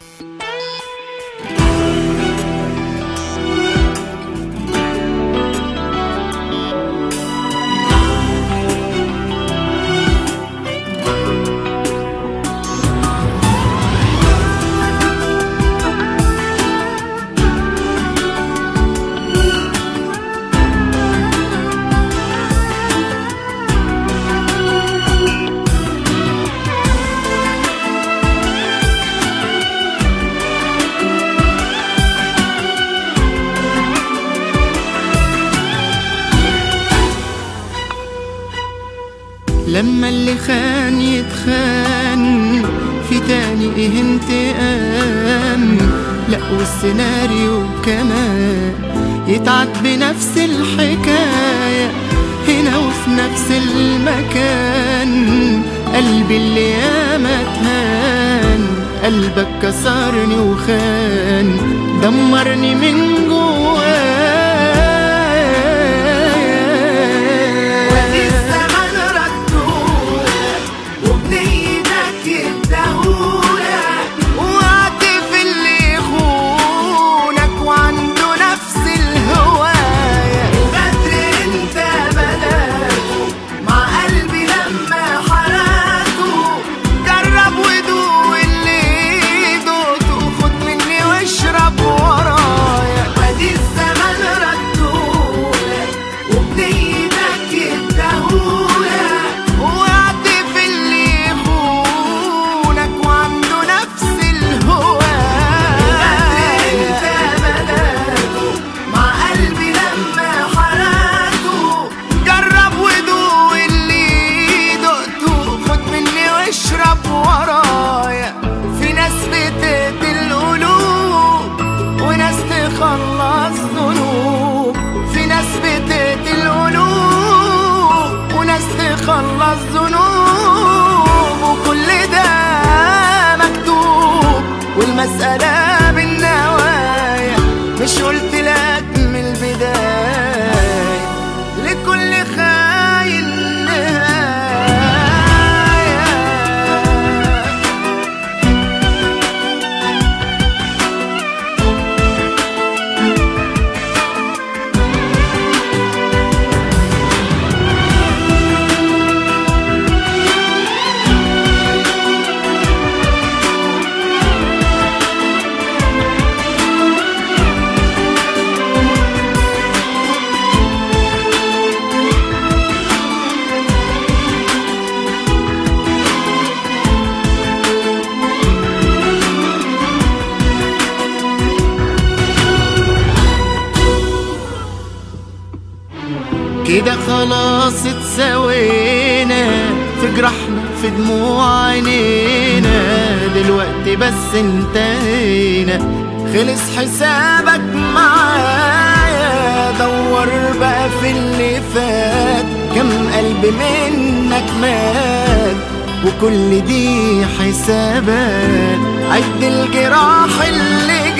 لما اللي خان يتخان في تاني ايه انتقام لا والسيناريو كمان يتعاد بنفس الحكاية هنا وفي نفس المكان قلبي اللي ياما تهان قلبك كسرني وخان دمرني من جوايا الزمن ردولك وبنيتك اداهولك وعاطف اللي يخونك وعنده نفس الهواية الغدر انت بداته مع قلبي لما حرقته جرب ودوق اللي دوقته خد مني واشرب ورايا وادي الزمن ردولك وبنيتك اداهولك وعاطف اللي يخونك وعنده نفس الغدر انت الهواية بداته مع قلبي لما حرقته جرب ودوق اللي دقته خد مني واشرب ورايا في ناس بتقتل قلوب وناس تخلص ذنوب في ناس بتقتل قلوب وناس تخلص ذنوب وكل ده مكتوب والمسألة بالنوايا مش قلت لك من البداية لكل خاين نهاية كده خلاص اتسوينا في جرحنا في دموع عينينا دلوقتي بس انتهينا خلص حسابك معايا دور بقى في اللي فات كم قلب منك مات وكل دي حسابات عد الجراح اللي